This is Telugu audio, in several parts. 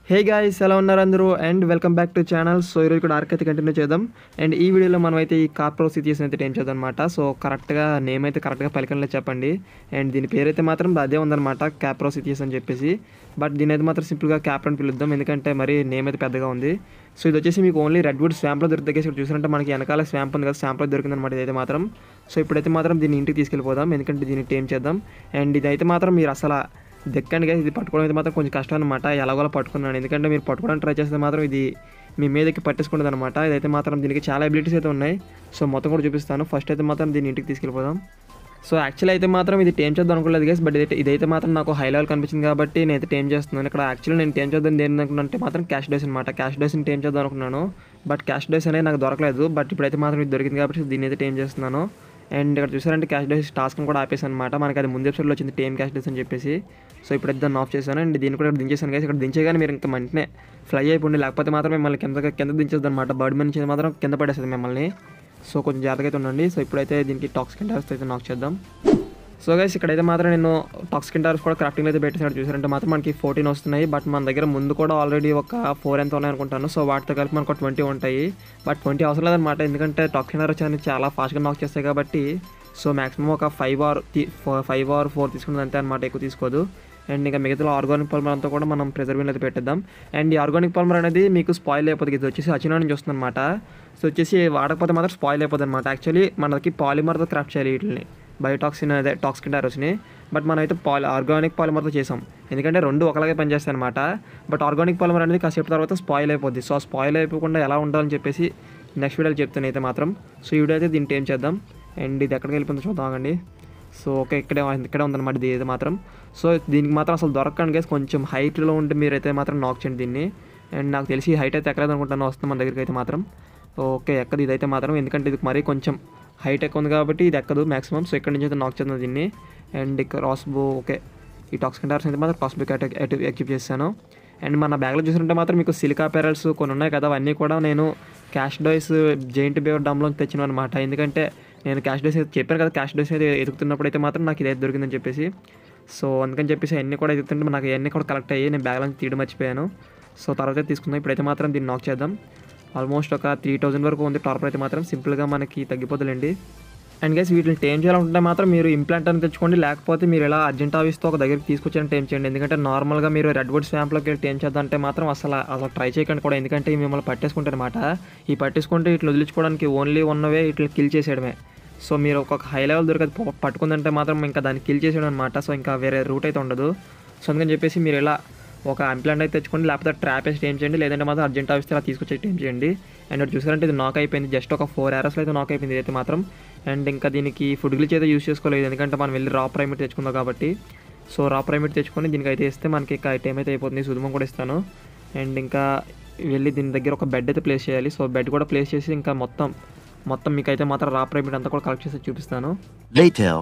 హే గాయ్స్ ఎలా ఉన్నారు అందరూ and welcome back to channel so ఈరోజు కూడా ఆర్క్ అయితే కంటిన్యూ చేద్దాం అండ్ ఈ వీడియోలో మనం అయితే ఈ కార్ప్రో సిటీస్ అయితే ఏం చేద్దాం అనమాట సో కరెక్ట్గా నేమ్ అయితే కరెక్ట్గా పలికనలో చెప్పండి అండ్ దీని పేరు అయితే మాత్రం అదే ఉందన్నమాట క్యాప్రో సిటీస్ అని చెప్పేసి బట్ దీని అయితే మాత్రం సింపుల్గా క్యాప్ అని పిలుద్దాం ఎందుకంటే మరి నేమ్ అయితే పెద్దగా ఉంది సో ఇది వచ్చేసి మీకు ఓన్లీ రెడ్ వుడ్ స్వాంప్లో దొరుకుతుంది ఇక్కడ చూసారంటే మనకి వెనకాల స్వాంప్ ఉంది కదా స్వాంప్లో దొరికింది అనమాట ఇదైతే మాత్రం సో ఇప్పుడైతే మాత్రం దీన్ని ఇంటికి తీసుకెళ్ళిపోదాం ఎందుకంటే దీన్ని టేమ్ చేద్దాం అండ్ ఇదైతే మాత్రం మీరు అసలు దెక్కండి guys, ఇది పట్టుకోవడం అయితే మాత్రం కొంచెం కష్టం అనమాట ఎలాగోలా పట్టుకున్నాను ఎందుకంటే మీరు పట్టుకోవడానికి ట్రై చేస్తే మాత్రం ఇది మీ మీదకి పట్టేసుకుంటుంది అనమాట ఇదైతే మాత్రం దీనికి చాలా ఎబిలిటీస్ అయితే ఉన్నాయి సో మొత్తం కూడా చూపిస్తాను ఫస్ట్ అయితే మాత్రం దీన్ని ఇంటికి తీసుకెళ్ళిపోదాం సో యాక్చువల్ అయితే మాత్రం ఇది టేమ్ చేద్దాం అనుకోలేదు గైస్ బట్ ఇదైతే ఇదైతే మాత్రం నాకు హై లెవెల్ కనిపించింది కాబట్టి నేనైతే టేమ్ చేస్తున్నాను ఇక్కడ యాక్చువల్లీ నేను టేమ్ చేద్దాం దేని అనుకున్నానంటే మాత్రం క్యాష్ డేస్ అనమాట క్యాష్ డేస్ని టేమ్ చేద్దాం అనుకున్నాను బట్ క్యాష్ డేస్ అనేది నాకు దొరకలేదు బట్ ఇప్పుడైతే మాత్రం ఇది దొరికింది కాబట్టి దీన్ని అయితే టేమ్ చేస్తున్నాను అండ్ ఇక్కడ చూసారంటే క్యాష్ డేస్ టాస్క్ని కూడా ఆపేసాను అనమాట మనకి అది ముందు ఎపిసోడ్లో వచ్చింది టేమ్ క్యాష్ డేస్ అని చెప్పేసి సో ఇప్పుడైతే దాన్ని ఆఫ్ చేశాను అండ్ దీన్ని కూడా ఇక్కడ దించేసాను గైస్ ఇక్కడ దించేగానే మీరు ఇంకా వెంటనే ఫ్లై అయిపోండి లేకపోతే మాత్రం మిమ్మల్ని కింద కింద దించేది అనమాట బర్డ్ మీద నుంచి మాత్రం కింద పడేస్తుంది మిమ్మల్ని సో కొంచెం జాగ్రత్తగా అయితే ఉండండి సో ఇప్పుడైతే దీనికి టాక్సిక్ ఇంటర్స్ అయితే నాక్ చేద్దాం సో గైస్ ఇక్కడైతే మాత్రం నేను టాక్సిక్ ఇంటర్స్ కూడా క్రాఫ్టింగ్ అయితే పెట్టేసాడు చూసారంటే మాత్రం మనకి ఫోర్టీన్ వస్తున్నాయి బట్ మన దగ్గర ముందు కూడా ఆల్రెడీ ఒక ఫోర్ ఎంత ఉన్నాయి అనుకుంటాను సో వాటితో కలిపి మనకు ట్వంటీ ఉంటాయి బట్ ట్వంటీ అవసరం లేదనమాట ఎందుకంటే టాక్సిక్ ఇంటర్స్ అనేది చాలా ఫాస్ట్గా నాక్ చేస్తాయి కాబట్టి సో మాక్సిమం ఒక five or five or four తీసుకున్నది అంతే అనమాట ఎక్కువ తీసుకోదు అండ్ ఇంకా మిగతా ఆర్గానిక్ పాలిమర్ అంతా కూడా మనం ప్రిజర్వింగ్ అయితే పెట్టేద్దాం అండ్ ఈ ఆర్గానిక్ పాలిమర్ అనేది మీకు స్పాయిల్ అయిపోతుంది ఇది వచ్చేసి అచినా నుంచి వస్తుంది అనమాట సో వచ్చేసి వాడకపోతే మాత్రం స్పాయిల్ అయిపోతుంది అనమాట యాక్చువల్లీ మనకి పాలిమర్తో క్రాఫ్ట్ చేయాలి వీటిని బయోటాక్సిన్ అదే టాక్సిన్ టారోస్ని బట్ మనం అయితే పాలి ఆర్గానిక్ పాలిమర్తో చేసాం ఎందుకంటే రెండు ఒకలాగే పనిచేస్తాయి అనమాట బట్ ఆర్గానిక్ పాలిమర్ అనేది కాసేపు తర్వాత స్పాయిల్ అయిపోద్ది సో స్పాయిల్ అయిపోకుండా ఎలా ఉండాలని చెప్పేసి నెక్స్ట్ వీడియోలో చెప్తాను అయితే మాత్రం సో ఈ వీడియో అయితే దీన్ని ఏం చేద్దాం అండ్ ఇది ఎక్కడికి వెళ్ళిపోతుందో చూద్దాం అండి సో ఓకే ఇక్కడే ఇక్కడే ఉందన్నమాట ఇది అయితే మాత్రం సో దీనికి మాత్రం అసలు దొరకండి గైస్ కొంచెం హైట్లో ఉంటే మీరైతే మాత్రం నాక్ చేయండి దీన్ని అండ్ నాకు తెలిసి హైట్ అయితే ఎక్కలేదు అనుకుంటాను వస్తుంది మన దగ్గరికి అయితే మాత్రం ఓకే ఎక్కదు ఇదైతే మాత్రం ఎందుకంటే ఇది మరీ కొంచెం హైట్ ఎక్కువ ఉంది కాబట్టి ఇది ఎక్కదు మాక్సిమం సో ఇక్కడ నుంచి అయితే నాక్ చేద్దాం దీన్ని అండ్ క్రాస్ బో ఓకే ఈ టాక్సిక్ టార్స్ అయితే మాత్రం క్రాస్ బుక్ ఎక్విప్ చేశాను అండ్ మన బ్యాగ్లో చూసినట్టే మాత్రం మీకు సిలికా పెరల్స్ కొన్ని ఉన్నాయి కదా అవన్నీ కూడా నేను క్యాష్ డోస్ జెయింట్ బేవర్ డమ్లో తెచ్చిన అనమాట ఎందుకంటే నేను క్యాష్ డోస్ అయితే చెప్పాను కదా క్యాష్ డోస్ అయితే ఎదుగుతున్నప్పుడు అయితే మాత్రం నాకు ఇదైతే దొరికిందని చెప్పేసి సో అందుకని చెప్పేసి అన్నీ కూడా ఎదుగుతుంటే నాకు ఇవన్నీ కూడా కలెక్ట్ అయ్యి నేను బ్యాగ్లో నుంచి తీయడం మర్చిపోయాను సో తర్వాత అయితే తీసుకుందాం ఇప్పుడైతే మాత్రం దీన్ని నాక్ చేద్దాం ఆల్మోస్ట్ ఒక త్రీ థౌజండ్ వరకు ఉంది టార్పర్ అయితే మాత్రం సింపుల్గా మనకి తగ్గిపోతుందండి అండ్ గైస్ వీటిని టేమ్ చేయాలనుకుంటే మాత్రం మీరు ఇంప్లాంట్ అని తెచ్చుకోండి లేకపోతే మీరు ఇలా అర్జెంట్ ఆఫీస్తో ఒక దగ్గరికి తీసుకొచ్చి టేమ్ చేయండి ఎందుకంటే నార్మల్గా మీరు రెడ్ వుడ్ స్వాంప్లోకి వెళ్ళి టేమ్ చేద్దామంటే మాత్రం అసలు అసలు ట్రై చేయకండి కూడా ఎందుకంటే ఇవి మిమ్మల్ని పట్టేసుకుంటారనమాట ఈ పట్టేసుకుంటే ఇట్లా వదిలించుకోవడానికి ఓన్లీ ఉన్నవే ఇట్లా కిల్ చేసేయడమే సో మీరు ఒక హై లెవెల్ దొరకదు ప- పట్టుకుందంటే మాత్రం ఇంకా దాన్ని కిల్ చేసేయడం అనమాట సో ఇంకా వేరే రూట్ అయితే ఉండదు సో అందుకని చెప్పేసి మీరు ఇలా ఒక ఇంప్లాంట్ అయితే తెచ్చుకోండి లేకపోతే ట్రాప్ వేసి టైం చేయండి లేదంటే మాత్రం అర్జెంట్ ఆఫీస్ అలా తీసుకొచ్చి టైం చేయండి అండ్ ఇక్కడ చూసారంటే ఇది నాక్ అయిపోయింది జస్ట్ ఒక ఫోర్ అవర్స్లో అయితే నాక్ అయిపోయింది అయితే మాత్రం అండ్ ఇంకా దీనికి ఫుడ్ గ్లిచ్ అయితే యూస్ చేసుకోలేదు ఎందుకంటే మనం వెళ్ళి రా ప్రైమేట్ తెచ్చుకుందాం కాబట్టి సో రా ప్రైమేట్ తెచ్చుకొని దీనికి అయితే ఇస్తే మనకి ఇక టైం అయితే అయిపోతుంది సుధుమం కూడా ఇస్తాను అండ్ ఇంకా వెళ్ళి దీని దగ్గర ఒక బెడ్ అయితే ప్లేస్ చేయాలి సో బెడ్ కూడా ప్లేస్ చేసి ఇంకా మొత్తం మొత్తం మీకు అయితే మాత్రం రా ప్రైమేట్ అంతా కూడా కలెక్ట్ చేసి చూపిస్తాను Later.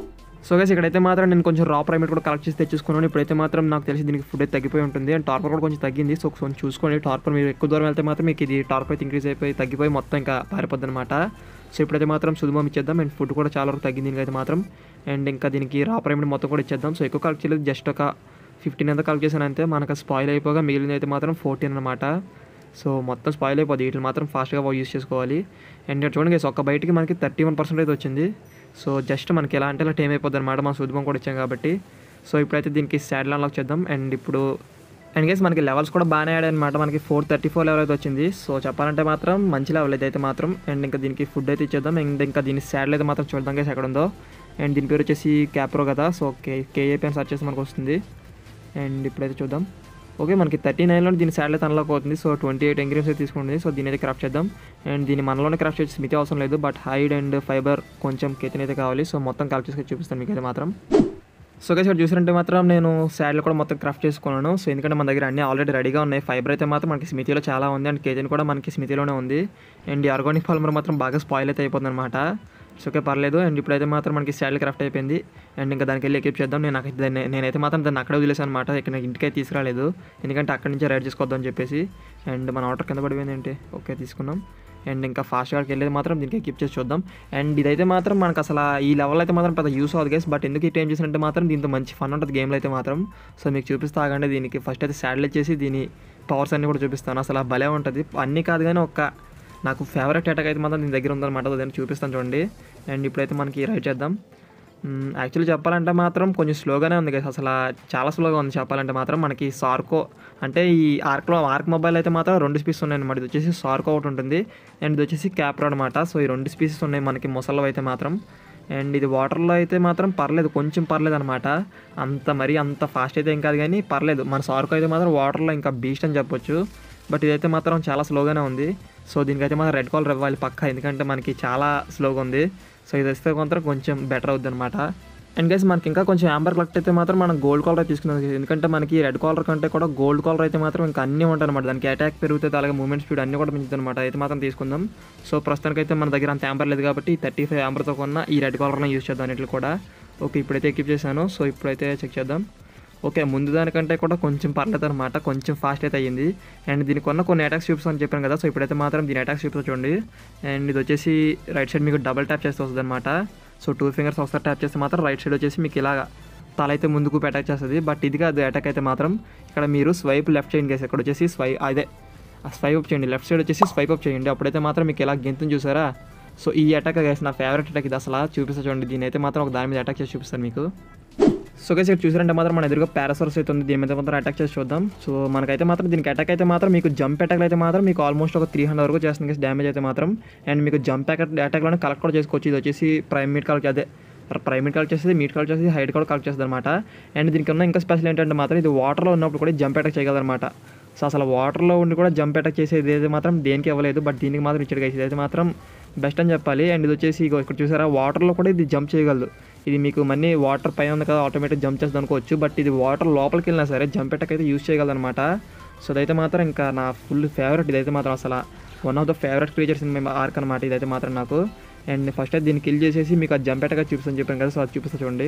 సో గైస్ ఇక్కడైతే మాత్రం నేను కొంచెం రా ప్రైమేట్ కూడా కలెక్ట్ చేసి తెచ్చుకున్నాను ఇప్పుడైతే మాత్రం నాకు తెలిసి దీనికి ఫుడ్ అయితే తగ్గిపోయి ఉంటుంది అండ్ టార్పర్ కూడా కొంచెం తగ్గింది సో కొంచెం చూసుకోండి టార్పర్ మీరు ఎక్కువ దూరం వెళ్తే మాత్రం మీకు ఇది టార్పర్ అయితే ఇంక్రీజ్ అయిపోయి తగ్గిపోయి మొత్తం ఇంకా పారిపోద్ది అనమాట సో ఇప్పుడైతే మాత్రం సుధుమం ఇచ్చేద్దాం అండ్ ఫుడ్ కూడా చాలా వరకు తగ్గింది దీనికైతే మాత్రం అండ్ ఇంకా దీనికి రా ప్రైమేట్ మొత్తం కూడా ఇచ్చేద్దాం సో ఎక్కువ కలెక్ట్ చేయలేదు జస్ట్ ఒక ఫిఫ్టీన్ ఎంత కలెక్ట్ చేశాను అంతే మనకు స్పాయిల్ అయిపోగా మిగిలింది అయితే మాత్రం ఫోర్టీన్ అనమాట సో మొత్తం స్పాయిల్ అయిపోద్ది వీటిని మాత్రం ఫాస్ట్గా యూస్ చేసుకోవాలి అండ్ ఇక్కడ చూడండి guys, ఒక్క బయటికి మనకి థర్టీ వన్ పర్సెంట్ అయితే వచ్చింది సో జస్ట్ మనకి ఎలా అంటే ఇలా టైం అయిపోద్ది అనమాట మనం సుధుమం కూడా ఇచ్చాం కాబట్టి సో ఇప్పుడైతే దీనికి శాడిల్ అన్లాక్ చేద్దాం అండ్ ఇప్పుడు అండ్ గేస్ మనకి లెవెల్స్ కూడా బాగానే ఆడాయి అనమాట మనకి ఫోర్ థర్టీ ఫోర్ లెవెల్ అయితే వచ్చింది సో చెప్పాలంటే మాత్రం మంచి లెవెల్ అయితే మాత్రం అండ్ ఇంకా దీనికి ఫుడ్ అయితే ఇచ్చేద్దాం అండ్ ఇంకా దీని శాడిల్ అయితే మాత్రం చూద్దాం గేస్ ఎక్కడ ఉందో అండ్ దీని పేరు వచ్చేసి క్యాప్రో కదా సో కే కేఏపీ అని సర్చ్ చేసి మనకు వస్తుంది అండ్ ఇప్పుడైతే చూద్దాం ఓకే మనకి థర్టీ నైన్లో దీని శాటిలైట్ అన్లాక్ అవుతుంది సో ట్వంటీ ఎయిట్ ఎంగ్రీమ్స్ అయితే తీసుకుంటుంది సో దీని అయితే క్రాఫ్ట్ చేద్దాం అండ్ దీన్ని మనలోనే క్రాఫ్ట్ చేసి స్మితి అవసరం లేదు బట్ హైడ్ అండ్ ఫైబర్ కొంచెం కెతిన్ అయితే కావాలి సో మొత్తం కలెక్ట్ చేసి చూపిస్తాను మీకు అయితే మాత్రం సో గైస్ ఇక్కడ చూసారంటే మాత్రం నేను శాడిల్ కూడా మొత్తం క్రాఫ్ట్ చేసుకున్నాను సో ఎందుకంటే మన దగ్గర అన్నీ ఆల్రెడీ రెడీగా ఉన్నాయి ఫైబర్ అయితే మాత్రం మనకి స్మితిలో చాలా ఉంది అండ్ కేజీన్ కూడా మనకి స్మితిలోనే ఉంది అండ్ ఈ ఆర్గానిక్ పాలిమర్ మాత్రం బాగా స్పాయిల్ అయితే అయిపోతుంది అనమాట సో ఓకే పర్లేదు అండ్ ఇప్పుడైతే మాత్రం మనకి శాడిల్ క్రాఫ్ట్ అయిపోయింది అండ్ ఇంకా దానికి వెళ్ళి ఎక్విప్ చేద్దాం నేను అక్కడ దాన్ని- నేనైతే మాత్రం దాన్ని అక్కడే వదిలేసాను అనమాట ఇక్కడ నాకు ఇంటికైతే తీసుకురాలేదు ఎందుకంటే అక్కడి నుంచే రైడ్ చేసుకోవద్దాం అని చెప్పేసి అండ్ మన ఆర్డర్ కింద పడిపోయింది ఏంటి ఓకే తీసుకున్నాం అండ్ ఇంకా ఫాస్ట్గా వెళ్ళేది మాత్రం దీనికి ఎక్కిప్ చేసి చూద్దాం అండ్ ఇదైతే మాత్రం మనకు అసలు ఈ లెవెల్ అయితే మాత్రం పెద్ద యూస్ అవ్వదు గైస్ బట్ ఎందుకు ఈ టైం చేసినట్టే మాత్రం దీంతో మంచి ఫన్ ఉంటుంది గేమ్లో అయితే మాత్రం సో మీకు చూపిస్తా ఆగండి దీనికి ఫస్ట్ అయితే శాడిల్ చేసి దీని పవర్స్ అన్నీ కూడా చూపిస్తాను అసలు ఆ భలే ఉంటుంది అన్నీ కాదు కానీ ఒక్క నాకు ఫేవరెట్ అటాక్ అయితే మాత్రం దీని దగ్గర ఉందన్నమాట దాన్ని చూపిస్తాను చూడండి అండ్ ఇప్పుడైతే మనకి రైడ్ చేద్దాం యాక్చువల్లీ చెప్పాలంటే మాత్రం కొంచెం స్లోగానే ఉంది కదా అసలు చాలా స్లోగా ఉంది చెప్పాలంటే మాత్రం మనకి సార్కో అంటే ఈ ఆర్క్లో ఆర్క్ మొబైల్ అయితే మాత్రం రెండు స్పీసెస్ ఉన్నాయి అనమాట ఇది వచ్చేసి సార్కో ఒకటి ఉంటుంది అండ్ ఇది వచ్చేసి క్యాప్రో అనమాట సో ఈ రెండు స్పీసెస్ ఉన్నాయి మనకి ముసల్లో అయితే మాత్రం అండ్ ఇది వాటర్లో అయితే మాత్రం పర్లేదు కొంచెం పర్లేదు అనమాట అంత మరీ అంత ఫాస్ట్ అయితే ఏం కాదు కానీ పర్లేదు మన సార్కో అయితే మాత్రం వాటర్లో ఇంకా బీస్ట్ అని చెప్పొచ్చు బట్ ఇదైతే మాత్రం చాలా స్లోగానే ఉంది సో దీనికైతే మాత్రం రెడ్ కాలర్ ఇవ్వాలి పక్క ఎందుకంటే మనకి చాలా స్లోగా ఉంది సో ఇది వస్తే కొంత కొంచెం బెటర్ అవుద్ది అనమాట అండ్ గైస్ మనకి ఇంకా కొంచెం యాంబర్ కలెక్ట్ అయితే మాత్రం మనం గోల్డ్ కాలర్ తీసుకున్నాం ఎందుకంటే మనకి రెడ్ కాలర్ కంటే కూడా గోల్డ్ కాలర్ అయితే మాత్రం ఇంకా అన్నీ ఉంటాయి అనమాట దానికి అటాక్ పెరుగుతుంది అలాగే మూమెంట్ స్పీడ్ అన్నీ కూడా పెంచుతుంది అనమాట అయితే మాత్రం తీసుకుందాం సో ప్రస్తుతానికైతే మన దగ్గర అంత యాంబర్ లేదు కాబట్టి థర్టీ ఫైవ్ యాంబర్తో కొన్న ఈ రెడ్ కాలర్ని యూస్ చేద్దాం అన్నిట్లు కూడా ఓకే ఇప్పుడైతే ఎక్కిప్ చేశాను సో ఇప్పుడైతే చెక్ చేద్దాం ఓకే ముందు దానికంటే కూడా కొంచెం పర్లేదు అనమాట కొంచెం ఫాస్ట్ అయితే అయ్యింది అండ్ దీనికి ఉన్న కొన్ని అటాక్స్ చూపిస్తా అని చెప్పాను కదా సో ఇప్పుడైతే మాత్రం దీని అటాక్స్ చూపిస్తా చూడండి అండ్ ఇది వచ్చేసి రైట్ సైడ్ మీకు డబల్ ట్యాప్ చేస్తే వస్తుంది అనమాట సో టూ ఫింగర్స్ ఒకసారి ట్యాప్ చేస్తే మాత్రం రైట్ సైడ్ వచ్చేసి మీకు ఇలాగా తల అయితే ముందుకు అటాక్ చేస్తుంది బట్ ఇది కాదు అటాక్ అయితే మాత్రం ఇక్కడ మీరు స్వైప్ లెఫ్ట్ చేయండి గేసి ఇక్కడ వచ్చేసి స్వై అదే స్వైప్ అప్ చేయండి లెఫ్ట్ సైడ్ వచ్చేసి స్వైప్ అప్ చేయండి అప్పుడైతే మాత్రం మీకు ఇలా గెంతుని చూసారా సో ఈ అటాక్ గైస్ నా ఫేవరెట్ అటాక్ ఇది అసలు చూపిస్తా చూడండి దీని అయితే మాత్రం ఒక దాని మీద అటాక్ చేసి చూపిస్తాను మీకు సో గైస్ ఇక్కడ చూసారంటే మాత్రం మన ఎదురుగా పారాసోర్స్ అయితే ఉంది దీని మీద మాత్రం అటాక్ చేసి చూద్దాం సో మనకైతే మాత్రం దీనికి అటాక్ అయితే మాత్రం మీకు జంప్ అటాక్ అయితే మాత్రం మీకు ఆల్మోస్ట్ ఒక త్రీ హండ్రెడ్ వరకు చేస్తుంది గైస్ డ్యామేజ్ అయితే మాత్రం అండ్ మీకు జంప్ అటాక్ అటాక్లోనే కలెక్ట్ కూడా చేసుకోవచ్చు ఇది వచ్చేసి ప్రైమ్ మీట్ కలెక్ట్ అదే ప్రైమేట్ కలెక్ట్ చేసేది మీట్ కలెక్ట్ చేసి హైట్ కూడా కలెక్ట్ చేస్తుంది అనమాట అండ్ దీనికి ఉన్న ఇంకా స్పెషల్ ఏంటంటే మాత్రం ఇది వాటర్లో ఉన్నప్పుడు కూడా జంప్ అటాక్ చేయగలదన్నమాట సో అసలు వాటర్లో ఉండి కూడా జంప్ అటాక్ చేసేది అయితే మాత్రం దేనికి ఇవ్వలేదు బట్ దీనికి మాత్రం ఇచ్చాడు గైస్ ఇదైతే మాత్రం బెస్ట్ అని చెప్పాలి అండ్ ఇది వచ్చేసి ఇగో ఇక్కడ చూసారా వాటర్లో కూడా ఇది జంప్ చేయగలదు ఇది మీకు మనీ వాటర్ పైన ఉంది కదా ఆటోమేటిక్ జంప్ చేస్తుంది అనుకోవచ్చు బట్ ఇది వాటర్ లోపలికి వెళ్ళినా సరే జంప్ అటాక్ అయితే యూస్ చేయగలదు అనమాట సో అదైతే మాత్రం ఇంకా నా ఫుల్ ఫేవరెట్ ఇదైతే మాత్రం అసలు one of the favourite creatures in my Ark అనమాట ఇదైతే మాత్రం నాకు అండ్ ఫస్ట్ అయితే దీన్ని కిల్ చేసేసి మీకు అది జంప్ అటాక్ చూపిస్తాను చెప్పాను కదా సో అది చూపిస్తా చూడండి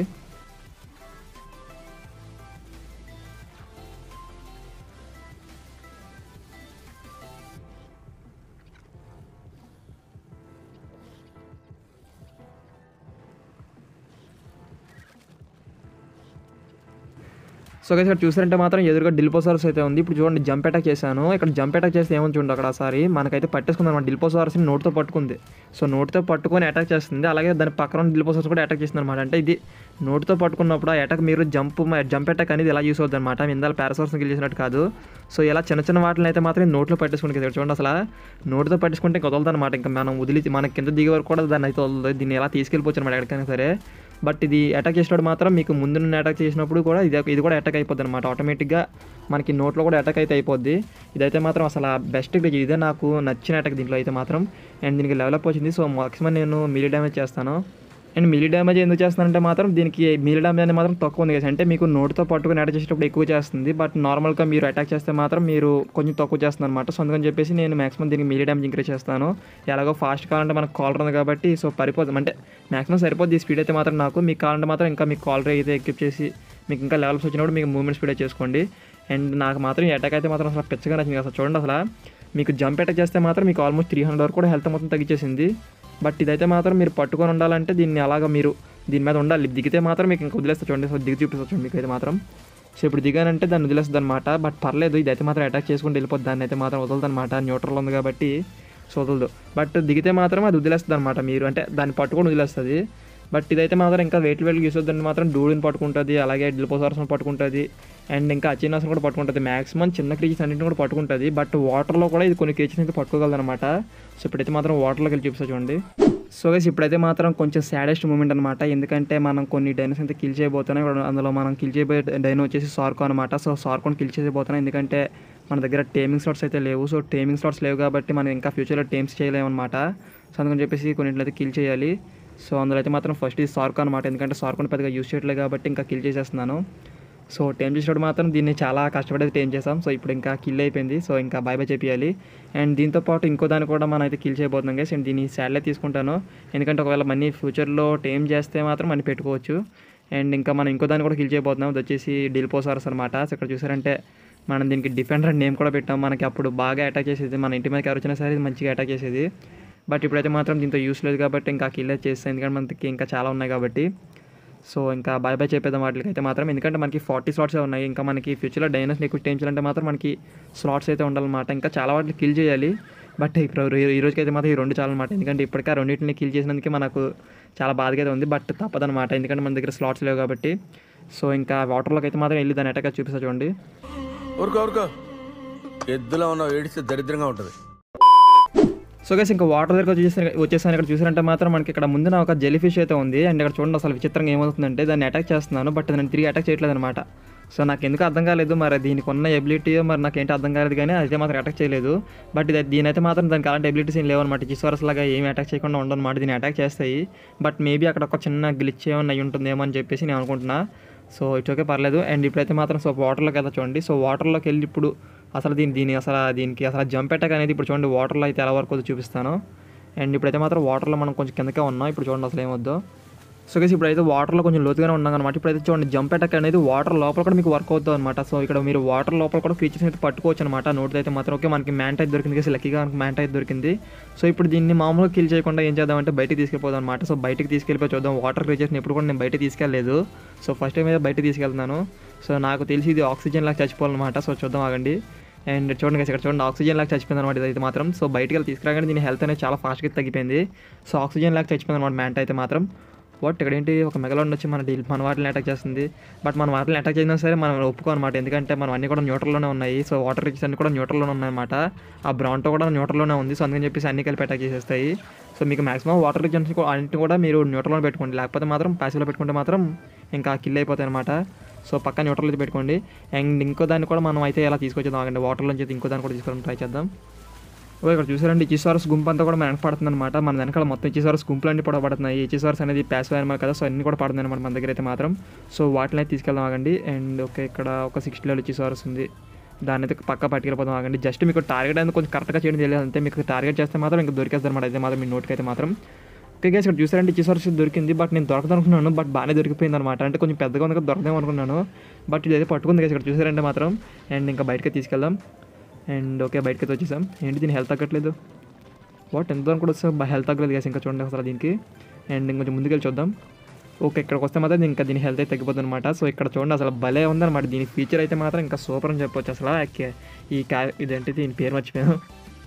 సో గైస్ ఇక్కడ చూసారంటే మాత్రం ఎదురుగా డిల్పోసార్స్ అయితే ఉంది ఇప్పుడు చూడండి జంప్ అటాక్ చేశాను ఇక్కడ జంప్ అటాక్ చేస్తే ఏమని చూడండి అక్కడ సారి మనకైతే పట్టేసుకుంది అనమాట డిల్పోసార్స్ని నోట్తో పట్టుకుంది సో నోట్తో పట్టుకొని అటాక్ చేస్తుంది అలాగే దాని పక్కన డిల్పోసార్స్ కూడా అటాక్ చేస్తుంది అనమాట అంటే ఇది నోట్తో పట్టుకున్నప్పుడు ఆ అటాక్ మీరు జంప్ జంప్ అటాక్ అనేది ఎలా యూస్ అవుతుంది అనమాట ఇందాల పారాసోర్స్ని కిల్ చేసినట్టు కాదు సో ఇలా చిన్న చిన్న వాటిని అయితే మాత్రం నోట్లో పట్టేసుకుని ఇక్కడ చూడండి అసలు నోటితో పట్టేసుకుంటే ఇంకా వదలదు అనమాట ఇంకా మనం వదిలి మన కింద దిగే వరకు కూడా దాన్ని అయితే వదలదు దీన్ని ఎలా తీసుకెళ్ళిపోవచ్చు అనమాట ఎక్కడికైనా సరే బట్ ఇది అటాక్ చేసినప్పుడు మాత్రం మీకు ముందు అటాక్ చేసినప్పుడు కూడా ఇది ఇది కూడా అటాక్ అయిపోద్ది అనమాట ఆటోమేటిక్గా మనకి నోట్లో కూడా అటాక్ అయితే అయిపోద్ది ఇదైతే మాత్రం అసలు బెస్ట్ ఇదే నాకు నచ్చిన అటాక్ దీంట్లో అయితే మాత్రం అండ్ దీనికి లెవెలప్ వచ్చింది సో మాక్సిమం నేను మిలీ డ్యామేజ్ చేస్తాను అండ్ మిలీ డ్యామేజ్ ఎందుకు చేస్తానంటే మాత్రం దీనికి మిలీ డ్యామేజ్ అనేది మాత్రం తక్కువ ఉంది కదా అంటే మీకు నోటితో పట్టుకుని అటాక్ చేసేటప్పుడు ఎక్కువ చేస్తుంది బట్ నార్మల్గా మీరు అటాక్ చేస్తే మాత్రం మీరు కొంచెం తక్కువ చేస్తుంది అనమాట సో అందుకని చెప్పేసి నేను మాక్సిమం దీనికి మిలీ డ్యామేజ్ ఇంక్రీజ్ చేస్తాను ఎలాగో ఫాస్ట్ కావాలంటే మనకు కాలర్ ఉంది కాబట్టి సో పరిపోతుంది అంటే మాక్సిమం సరిపోద్ది ఈ స్పీడ్ అయితే మాత్రం నాకు మీకు కావాలంటే మాత్రం ఇంకా మీకు కాలర్ అయితే ఎక్విప్ చేసి మీకు ఇంకా లెవెల్స్ వచ్చినప్పుడు మీకు మూమెంట్ స్పీడ్ చేసుకోండి అండ్ నాకు మాత్రం ఈ అటాక్ అయితే మాత్రం అసలు పెచ్చగా నచ్చింది అసలు చూడండి అసలు మీకు జంప్ అటాక్ చేస్తే మాత్రం మీకు ఆల్మోస్ట్ త్రీ హండ్రెడ్ వరకు కూడా హెల్త్ మొత్తం తగ్గించేసింది బట్ ఇదైతే మాత్రం మీరు పట్టుకొని ఉండాలంటే దీన్ని అలాగా మీరు దీని మీద ఉండాలి దిగితే మాత్రం మీకు ఇంకా వదిలేస్తా చూడండి సో దిగి చూపిస్తా చూడండి మీకు అయితే మాత్రం సో ఇప్పుడు దిగానంటే దాన్ని వదిలేస్తుంది అనమాట బట్ పర్లేదు ఇదైతే మాత్రం అటాక్ చేసుకుంటూ వెళ్ళిపోద్ది దాన్ని అయితే మాత్రం వదలదు అనమాట న్యూట్రల్ ఉంది కాబట్టి సో వదలదు బట్ దిగితే మాత్రం అది వదిలేస్తుంది అనమాట మీరు అంటే దాన్ని పట్టుకొని వదిలేస్తుంది బట్ ఇదైతే మాత్రం ఇంకా వెయిట్ వెయిట్ గీసొద్దని మాత్రం డూడిని పట్టుకుంటుంది అలాగే డిల్పోసార్స్ని పట్టుకుంటుంది అండ్ ఇంకా అచినాస్ని కూడా పట్టుకుంటుంది మాక్సిమం చిన్న క్రీచెస్ అన్నింటిని కూడా పట్టుకుంటుంది బట్ వాటర్లో కూడా ఇది కొన్ని క్రీచెస్ అయితే పట్టుకోగలదు అనమాట సో ఇప్పుడైతే మాత్రం వాటర్లోకి వెళ్ళి చూపిస్తా చూడండి సో గైస్ ఇప్పుడైతే మాత్రం కొంచెం సాడెస్ట్ మూమెంట్ అనమాట ఎందుకంటే మనం కొన్ని డైనోస్ అయితే కిల్ చేయబోతున్నాం ఇప్పుడు అందులో మనం కిల్ చేయబోయే డైనో వచ్చేసి సార్కో అనమాట సో సార్కోని కిల్ చేయబోతున్నాం ఎందుకంటే మన దగ్గర టేమింగ్ స్లాట్స్ అయితే లేవు సో టేమింగ్ స్లాట్స్ లేవు కాబట్టి మనం ఇంకా ఫ్యూచర్లో టేమ్స్ చేయలేము అనమాట సో అందుకని చెప్పేసి కొన్నింటిలో అయితే కిల్ చేయాలి సో అందులో అయితే మాత్రం ఫస్ట్ ఇది సార్కో అనమాట ఎందుకంటే సార్కోని పెద్దగా యూస్ చేయట్లేదు కాబట్టి ఇంకా కిల్ చేసేస్తున్నాను సో టైం చేసినప్పుడు మాత్రం దీన్ని చాలా కష్టపడి టైం చేసాం సో ఇప్పుడు ఇంకా కిల్ అయిపోయింది సో ఇంకా బై బై చెప్పియాలి అండ్ దీంతో పాటు ఇంకో దాన్ని కూడా మనం అయితే కిల్ చేయబోతున్నాం గైస్ అండ్ దీన్ని శాటిలైట్ తీసుకుంటాను ఎందుకంటే ఒకవేళ మనీ ఫ్యూచర్లో టైం చేస్తే మాత్రం మనీ పెట్టుకోవచ్చు అండ్ ఇంకా మనం ఇంకో దాన్ని కూడా కిల్ చేయబోతున్నాం అది వచ్చేసి డిల్పోసారస్ అనమాట సో ఇక్కడ చూసారంటే మనం దీనికి డిఫెండర్ నేమ్ కూడా పెట్టాం మనకి అప్పుడు బాగా అటాక్ చేసేది మన ఇంటి మీదకి ఎవరు వచ్చినా సరే ఇది మంచిగా అటాక్ చేసేది బట్ ఇప్పుడైతే మాత్రం దీంతో యూస్ లేదు కాబట్టి ఇంకా కిల్ చేస్తాయి ఎందుకంటే మనకి ఇంకా చాలా ఉన్నాయి కాబట్టి సో ఇంకా బాయ్ బాయ్ చెప్పేద్దాం వాటికి అయితే మాత్రం ఎందుకంటే మనకి ఫార్టీ స్లాట్స్ ఉన్నాయి ఇంకా మనకి ఫ్యూచర్లో డైనోస్ని ఎక్కువ టైం చేయాలంటే మాత్రం మనకి స్లాట్స్ అయితే ఉండాలన్నమాట ఇంకా చాలా వాటిని కిల్ చేయాలి బట్ ఇప్పుడు ఈ రోజుకి అయితే మాత్రం ఈ రెండు చాలన్నమాట ఎందుకంటే ఇప్పటికే ఆ రెండింటిని కిల్ చేసినందుకే మనకు చాలా బాధగా అయితే ఉంది బట్ తప్పదన్నమాట ఎందుకంటే మన దగ్గర స్లాట్స్ లేవు కాబట్టి సో ఇంకా వాటర్లోకి అయితే మాత్రం వెళ్ళి దాని అటాక్ చూపిస్తా చూడండి ఊరుకో ఊరుకో ఎద్దులో ఉన్న ఏడిస్తే దరిద్రంగా ఉంటుంది సో గైస్ ఇంకా వాటర్ దగ్గర వచ్చేసి వచ్చేసాను ఇక్కడ చూసారంటే మాత్రం మనకి ఇక్కడ ముందున ఒక జెలీ ఫిష్ అయితే ఉంది అండ్ ఇక్కడ చూడండి అసలు విచిత్రంగా ఏమవుతుందంటే దాన్ని అటాక్ చేస్తున్నాను బట్ దాన్ని తిరిగి అటాక్ చేయట్లేదు అనమాట సో నాకు ఎందుకు అర్థం కాలేదు మరి దీనికి ఉన్న ఎబిలిటీ మరి నాకు ఏంటి అర్థం కాలేదు కానీ అయితే మాత్రం అటాక్ చేయలేదు బట్ ఇది దీని అయితే మాత్రం దానికి అలాంటి ఎబిలిటీస్ ఏం లేవన్నమాట జిస్వరస్ లాగా ఏమి అటాక్ చేయకుండా ఉండనమాట దీన్ని అటాక్ చేస్తాయి బట్ మేబీ అక్కడ ఒక చిన్న గ్లిచ్ ఏమన్నా అయి ఉంటుందేమో అని చెప్పేసి నేను అనుకుంటున్నా సో ఇట్స్ ఓకే పర్లేదు అండ్ ఇప్పుడైతే మాత్రం సో వాటర్లోకి అయితే చూడండి సో వాటర్లోకి వెళ్ళి ఇప్పుడు అసలు దీని దీని అసలు దీనికి అసలు జంప్ అటాక్ అనేది ఇప్పుడు చూడండి వాటర్లో అయితే ఎలా వరకు వద్దో చూపిస్తాను అండ్ ఇప్పుడైతే మాత్రం వాటర్లో మనం కొంచెం కిందకే ఉన్నాం ఇప్పుడు చూడండి అసలు ఏమొద్దో సో గైస్ ఇప్పుడైతే వాటర్లో కొంచెం లోతుగానే ఉన్నాం అనమాట ఇప్పుడైతే చూడండి జంప్ అటాక్ అనేది వాటర్ లోపల కూడా మీకు వర్క్ అవుతుంది అనమాట సో ఇక్కడ మీరు వాటర్ లోపల కూడా క్రీచర్స్ అయితే పట్టుకోవచ్చు అనమాట నోట్ అయితే మాత్రం ఓకే మనకి మ్యాంట్ అయితే దొరికింది కదా లక్కీగా మనకి మ్యాంట్ అయితే దొరికింది సో ఇప్పుడు దీన్ని మామూలుగా కిల్ చేయకుండా ఏం చేద్దామంటే బయటికి తీసుకెళ్ళిపోదాం అనమాట సో బయటికి తీసుకెళ్ళిపోయి చూద్దాం వాటర్ క్రీచర్స్ని ఎప్పుడు కూడా నేను బయట తీసుకెళ్ళలేదు సో ఫస్ట్ టైం అయితే బయట తీసుకెళ్తున్నాను సో నాకు తెలిసి ఇది ఆక్సిజన్ లాగా చచ్చిపోవాలన్నమాట సో చూద్దాం ఆగండి అండ్ చూడండి guys, ఇక్కడ చూడండి ఆక్సిజన్ లాగా చచ్చిపోయింది అనమాట ఇదైతే మాత్రం సో బయటికి వెళ్ళి తీసుకురాగానే దీని హెల్త్ అనేది చాలా ఫాస్ట్గా తగ్గిపోయింది సో ఆక్సిజన్ లాగా చచ్చిపోయింది అనమాట మ్యాంట్ అయితే మాత్రం వాట్ ఇక్కడ ఏంటి ఒక మెగలోన్ వచ్చి మన డీల్ మన వాటిని అటాక్ చేస్తుంది బట్ మన వాటిని అటాక్ చేసినా సరే మనం ఒప్పుకోనమాట ఎందుకంటే మనం అన్ని కూడా న్యూట్రల్లోనే ఉన్నాయి సో వాటర్ రిచెస్ అన్ని కూడా న్యూట్రల్లోనే ఉన్నాయన్నమాట ఆ బ్రాంటో కూడా న్యూట్రల్లోనే ఉంది సో అందుకని చెప్పేసి అన్ని కలిపి అటాక్ చేసేస్తాయి సో మీకు మాక్సిమం వాటర్ రిచెన్స్ అన్నింటిని కూడా మీరు న్యూట్రల్లో పెట్టుకోండి లేకపోతే మాత్రం ప్యాసివ్లో పెట్టుకుంటే మాత్రం ఇంకా కిల్ అయిపోతాయి అనమాట సో పక్క న్యూట్రల్ అయితే పెట్టుకోండి అండ్ ఇంకో దాన్ని కూడా మనం అయితే ఎలా తీసుకొచ్చేద్దాం ఆగండి వాటర్ నుంచి అయితే ఇంకో దాన్ని కూడా తీసుకోవడం ట్రై చేద్దాం ఓ ఇక్కడ చూసారండి ఇచ్చిసారస్ గుంపు అంతా కూడా మన వెనక పడుతుంది అనమాట మన వెనకాల మొత్తం ఇచ్చిసారస్ గుంపులు అన్ని కూడా పడుతున్నాయి ఇచ్చిసారస్ అనేది ప్యాసివ్ animal కదా సో అన్ని కూడా పడుతుంది అనమాట మన దగ్గర అయితే మాత్రం సో వాటిని అయితే తీసుకెళ్దాం ఆగండి అండ్ ఓకే ఇక్కడ ఒక సిక్స్టీ లెవెల్ ఇచ్చిసారస్ ఉంది దాన్ని అయితే పక్క పట్టుకెళ్ళిపోదాం ఆగండి జస్ట్ మీకు టార్గెట్ అనేది కొంచెం కరెక్ట్గా చేయడం తెలియదు అంతే మీకు టార్గెట్ చేస్తే మాత్రం ఇంకా దొరికేస్తారు అనమాట అయితే మాత్రం మీ నోటికి అయితే మాత్రం ఓకే గైస్ ఇక్కడ చూసారంటే ఇచ్చిసారస్ దొరికింది బట్ నేను దొరకదు అనుకున్నాను బట్ బాగానే దొరికిపోయింది అనమాట అంటే కొంచెం పెద్దగా ఉంది కదా దొరకదేమో అనుకున్నాను బట్ ఇదైతే పట్టుకుంది గైస్ ఇక్కడ చూసారంటే మాత్రం అండ్ ఇంకా బయటకి తీసుకెళ్దాం అండ్ ఓకే బయటకి అయితే వచ్చేసాం ఏంటి దీని హెల్త్ తగ్గట్లేదు వాట్ ఎంత దూరం కూడా వస్తే హెల్త్ తగ్గలేదు గైస్ ఇంకా చూడండి అసలు దీనికి అండ్ ఇంకొంచెం ముందుకెళ్ళి చూద్దాం ఓకే ఇక్కడికి వస్తే మాత్రం ఇంకా దీని హెల్త్ అయితే తగ్గిపోతుంది అనమాట సో ఇక్కడ చూడండి అసలు భలే ఉందన్నమాట దీని ఫీచర్ అయితే మాత్రం ఇంకా సూపర్ అని చెప్పొచ్చు అసలు ఆ- ఈ క్యా ఇదేంటి దీని పేరు మర్చిపోయాను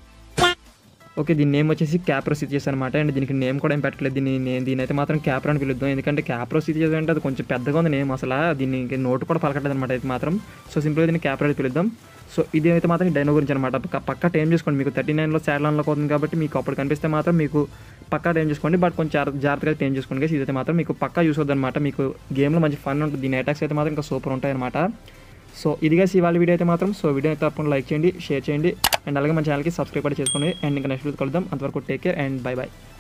ఓకే దీని నేమ్ వచ్చేసి క్యాప్రోసిటీస్ అనమాట అండ్ దీనికి నేమ్ కూడా ఏం పెట్టలేదు దీన్ని నేను దీని అయితే మాత్రం క్యాప్రో అని పిలుద్దాం ఎందుకంటే క్యాప్రోసిటీస్ అంటే అది కొంచెం పెద్దగా ఉంది నేమ్ అసలు దీనికి నోటు కూడా పలకట్లేదు అనమాట అయితే మాత్రం సో సింపుల్గా దీన్ని క్యాప్రో అని పిలుద్దాం సో ఇది అయితే మాత్రం డైనో గురించి అనమాట పక్క పక్క టైం చూసుకోండి మీకు థర్టీ నైన్లో శాడ్లాన్లో అవుతుంది కాబట్టి మీకు అప్పుడు కనిపిస్తే మాత్రం మీకు పక్కా టైం చూసుకోండి బట్ కొంచెం జాగ్రత్త- జాగ్రత్తగా టైం చూసుకోండి guys. ఇదైతే మాత్రం మీకు పక్కా యూస్ అవుతుంది అనమాట మీకు గేమ్లో మంచి ఫన్ ఉంటుంది దీని అటాక్స్ అయితే మాత్రం ఇంకా సూపర్ ఉంటాయి అనమాట సో ఇదిగా ఇవాళ వీడియో అయితే మాత్రం సో వీడియో అయితే తప్పకుండా లైక్ చేయండి షేర్ చేయండి అండ్ అలాగే మన ఛానల్కి సబ్స్క్రైబ్ కూడా చేసుకోండి అండ్ ఇంకా నెక్స్ట్ వీడియో కలుద్దాం అంతవరకు take care and bye by